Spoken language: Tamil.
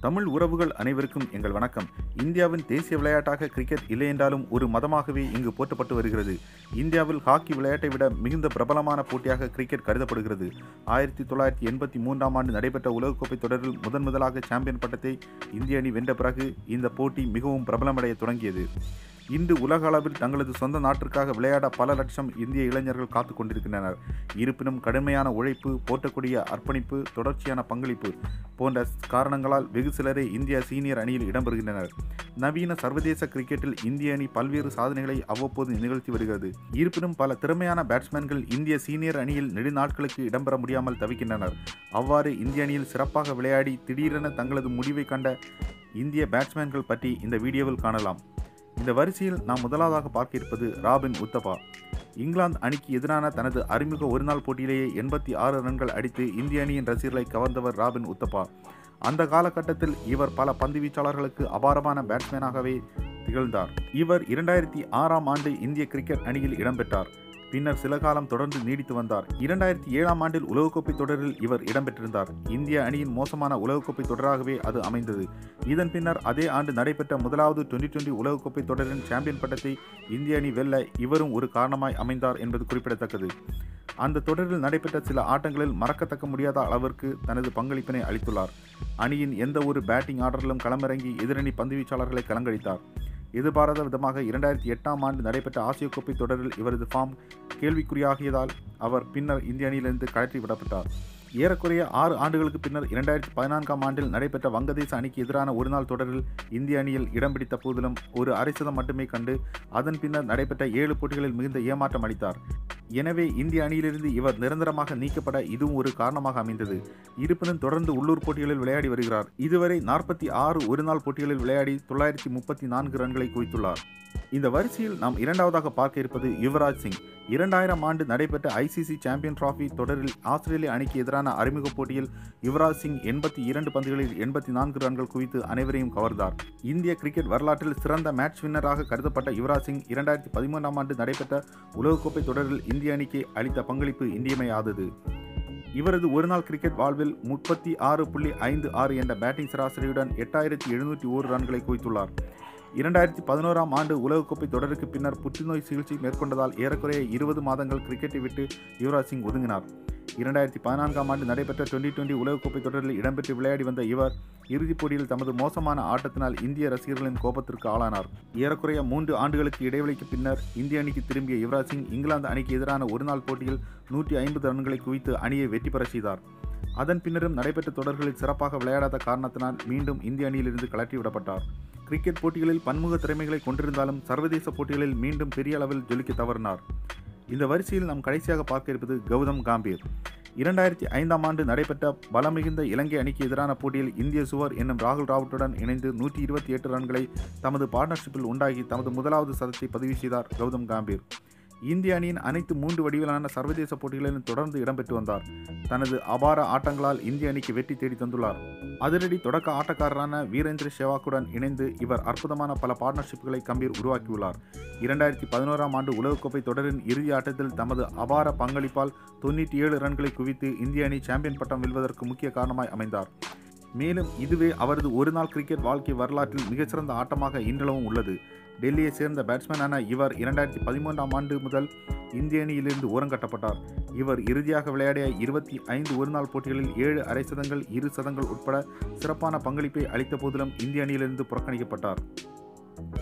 தமிழ் உறவுகள் அனைவருக்கும் எங்கள் வணக்கம் இந்தியாவின் தேசிய விளையாட்டாக கிரிக்கெட் இல்லை என்றாலும் ஒரு மதமாகவே இங்கு போற்றப்பட்டு வருகிறது இந்தியாவில் ஹாக்கி விளையாட்டை விட மிகுந்த பிரபலமான போட்டியாக கிரிக்கெட் கருதப்படுகிறது ஆயிரத்தி தொள்ளாயிரத்தி எண்பத்தி மூன்றாம் ஆண்டு நடைபெற்ற உலகக்கோப்பை தொடரில் முதன் முதலாக சாம்பியன் பட்டத்தை இந்திய அணி வென்ற பிறகு இந்த போட்டி மிகவும் பிரபலமடைய தொடங்கியது இன்று உலக அளவில் தங்களது சொந்த நாட்டிற்காக விளையாட பல லட்சம் இந்திய இளைஞர்கள் காத்து கொண்டிருக்கின்றனர் இருப்பினும் கடுமையான உழைப்பு போற்றக்கூடிய அர்ப்பணிப்பு தொடர்ச்சியான பங்களிப்பு போன்ற காரணங்களால் வெகு சிலரே இந்திய சீனியர் அணியில் இடம்பெறுகின்றனர் நவீன சர்வதேச கிரிக்கெட்டில் இந்திய அணி பல்வேறு சாதனைகளை அவ்வப்போது நிகழ்த்தி வருகிறது இருப்பினும் பல திறமையான பேட்ஸ்மேன்கள் இந்திய சீனியர் அணியில் நெடுநாட்களுக்கு இடம்பெற முடியாமல் தவிக்கின்றனர் அவ்வாறு இந்திய அணியில் சிறப்பாக விளையாடி திடீரென தங்களது முடிவை கண்ட இந்திய பேட்ஸ்மேன்கள் பற்றி இந்த வீடியோவில் காணலாம் இந்த வரிசையில் நாம் முதலாவதாக பார்க்க இருப்பது ராபின் உத்தபா இங்கிலாந்து அணிக்கு எதிரான தனது அறிமுக ஒருநாள் போட்டியிலேயே எண்பத்தி ஆறு ரன்கள் அடித்து இந்திய அணியின் ரசிகர்களை கவர்ந்தவர் ராபின் உத்தபா அந்த காலகட்டத்தில் இவர் பல பந்து வீச்சாளர்களுக்கு அபாரமான பேட்ஸ்மேனாகவே திகழ்ந்தார் இவர் இரண்டாயிரத்தி ஆறாம் ஆண்டு இந்திய கிரிக்கெட் அணியில் இடம்பெற்றார் பின்னர் சில காலம் தொடர்ந்து நீடித்து வந்தார் இரண்டாயிரத்தி ஏழாம் ஆண்டில் உலகக்கோப்பை தொடரில் இவர் இடம்பெற்றிருந்தார் இந்திய அணியின் மோசமான உலகக்கோப்பை தொடராகவே அது அமைந்தது இதன் பின்னர் அதே ஆண்டு நடைபெற்ற முதலாவது டுவெண்டி டுவெண்டி உலகக்கோப்பை தொடரின் சாம்பியன் பட்டத்தை இந்திய அணி வெல்ல இவரும் ஒரு காரணமாய் அமைந்தார் என்பது குறிப்பிடத்தக்கது அந்த தொடரில் நடைபெற்ற சில ஆட்டங்களில் மறக்கத்தக்க முடியாத அளவிற்கு தனது பங்களிப்பினை அளித்துள்ளார் அணியின் எந்த ஒரு பேட்டிங் ஆர்டரிலும் களமிறங்கி எதிரணி பந்துவீச்சாளர்களை கலங்கடித்தார் எதிர்பாராத விதமாக இரண்டாயிரத்தி எட்டாம் ஆண்டு நடைபெற்ற ஆசிய கோப்பை தொடரில் இவரது ஃபார்ம் கேள்விக்குறியாகியதால் அவர் பின்னர் இந்திய அணியிலிருந்து கழற்றி விடப்பட்டார் ஏறக்குறைய ஆறு ஆண்டுகளுக்கு பின்னர் இரண்டாயிரத்தி பதினான்காம் ஆண்டில் நடைபெற்ற வங்கதேச அணிக்கு எதிரான ஒருநாள் தொடரில் இந்திய அணியில் இடம் பிடித்த போதிலும் ஒரு அரைசதம் மட்டுமே கண்டு அதன் பின்னர் நடைபெற்ற ஏழு போட்டிகளில் மிகுந்த ஏமாற்றம் அளித்தார் எனவே இந்திய அணியிலிருந்து இவர் நிரந்தரமாக நீக்கப்பட இதுவும் ஒரு காரணமாக அமைந்தது இருப்பினும் தொடர்ந்து உள்ளூர் போட்டிகளில் விளையாடி வருகிறார் இதுவரை நாற்பத்தி ஆறு ஒருநாள் போட்டிகளில் விளையாடி தொள்ளாயிரத்தி முப்பத்தி நான்கு ரன்களை குவித்துள்ளார் இந்த வரிசையில் நாம் இரண்டாவதாக பார்க்க இருப்பது யுவராஜ் சிங் இரண்டாயிரம் ஆண்டு நடைபெற்ற ஐசிசி சாம்பியன் டிராபி தொடரில் ஆஸ்திரேலிய அணிக்கு எதிரான அறிமுக போட்டியில் யுவராஜ் சிங் எண்பத்தி இரண்டு பந்துகளில் எண்பத்தி நான்கு ரன்கள் குவித்து அனைவரையும் கவர்ந்தார் இந்திய கிரிக்கெட் வரலாற்றில் சிறந்த மேட்ச் வின்னராக கருதப்பட்ட யுவராஜ் சிங் இரண்டாயிரத்தி பதிமூன்றாம் ஆண்டு நடைபெற்ற உலகக்கோப்பை தொடரில் இந்திய அணிக்கு அளித்த பங்களிப்பு இன்றியமையாதது இவரது ஒருநாள் கிரிக்கெட் வாழ்வில் முப்பத்தி ஆறு புள்ளி ஐந்து ஆறு என்ற பேட்டிங் சராசரியுடன் எட்டாயிரத்தி எழுநூற்றி ஓரு ரன்களை குவித்துள்ளார் இரண்டாயிரத்தி பதினோராம் ஆண்டு உலகக்கோப்பை தொடருக்கு பின்னர் புற்றுநோய் சிகிச்சை மேற்கொண்டதால் ஏறக்குறைய இருபது மாதங்கள் கிரிக்கெட்டை விட்டு யுவராஜ் சிங் ஒதுங்கினார் இரண்டாயிரத்தி பதினான்காம் ஆண்டு நடைபெற்ற டுவெண்டி டுவெண்டி உலகக்கோப்பை தொடரில் இடம்பெற்று விளையாடி வந்த இவர் இறுதிப் போட்டியில் தமது மோசமான ஆட்டத்தினால் இந்திய ரசிகர்களின் கோபத்திற்கு ஆளானார் ஏறக்குறைய மூன்று ஆண்டுகளுக்கு இடைவெளிக்கு பின்னர் இந்திய அணிக்கு திரும்பிய யுவராஜ் சிங் இங்கிலாந்து அணிக்கு எதிரான ஒருநாள் போட்டியில் நூற்றி ஐம்பது ரன்களை குவித்து அணியை வெற்றி பெற செய்தார் அதன் பின்னரும் நடைபெற்ற தொடர்களில் சிறப்பாக விளையாடாத காரணத்தினால் மீண்டும் இந்திய அணியிலிருந்து கலட்டி விடப்பட்டார் கிரிக்கெட் போட்டிகளில் பன்முக திறமைகளை கொண்டிருந்தாலும் சர்வதேச போட்டிகளில் மீண்டும் பெரிய அளவில் ஜொலிக்க தவறினார் இந்த வரிசையில் நாம் கடைசியாக பார்க்க இருப்பது கௌதம் காம்பீர் இரண்டாயிரத்தி ஐந்தாம் ஆண்டு நடைபெற்ற பலமிகுந்த இலங்கை அணிக்கு எதிரான போட்டியில் இந்திய சுவர் என்னும் ராகுல் ராவுட்டுடன் இணைந்து நூற்றி இருபத்தி எட்டு ரன்களை தமது பார்ட்னர்ஷிப்பில் உண்டாகி தமது முதலாவது சதத்தை பதிவு செய்தார் கௌதம் காம்பீர் இந்திய அணியின் அனைத்து மூன்று வடிவிலான சர்வதேச போட்டிகளிலும் தொடர்ந்து இடம்பெற்று வந்தார் தனது அபார ஆட்டங்களால் இந்திய அணிக்கு வெற்றி தேடி தந்துள்ளார் அதிரடி தொடக்க ஆட்டக்காரரான வீரேந்திர சேவாக்குடன் இணைந்து இவர் அற்புதமான பல பார்ட்னர்ஷிப்களை கம்பீர் உருவாக்கியுள்ளார் இரண்டாயிரத்தி பதினோராம் ஆண்டு உலகக்கோப்பை தொடரின் இறுதி ஆட்டத்தில் தமது அபார பங்களிப்பால் தொண்ணூற்றி ஏழு ரன்களை குவித்து இந்திய அணி சாம்பியன் பட்டம் வெல்வதற்கு முக்கிய காரணமாய் அமைந்தார் மேலும் இதுவே அவரது ஒருநாள் கிரிக்கெட் வாழ்க்கை வரலாற்றில் மிகச்சிறந்த ஆட்டமாக இன்றளவும் உள்ளது டெல்லியை சேர்ந்த பேட்ஸ்மேனான இவர் இரண்டாயிரத்தி பதிமூன்றாம் ஆண்டு முதல் இந்திய அணியிலிருந்து ஓரங்கட்டப்பட்டார் இவர் இறுதியாக விளையாடிய இருபத்தி ஐந்து ஒருநாள் போட்டிகளில் ஏழு அரை சதங்கள் இரு சதங்கள் உட்பட சிறப்பான பங்களிப்பை அளித்த போதிலும் இந்திய அணியிலிருந்து புறக்கணிக்கப்பட்டார்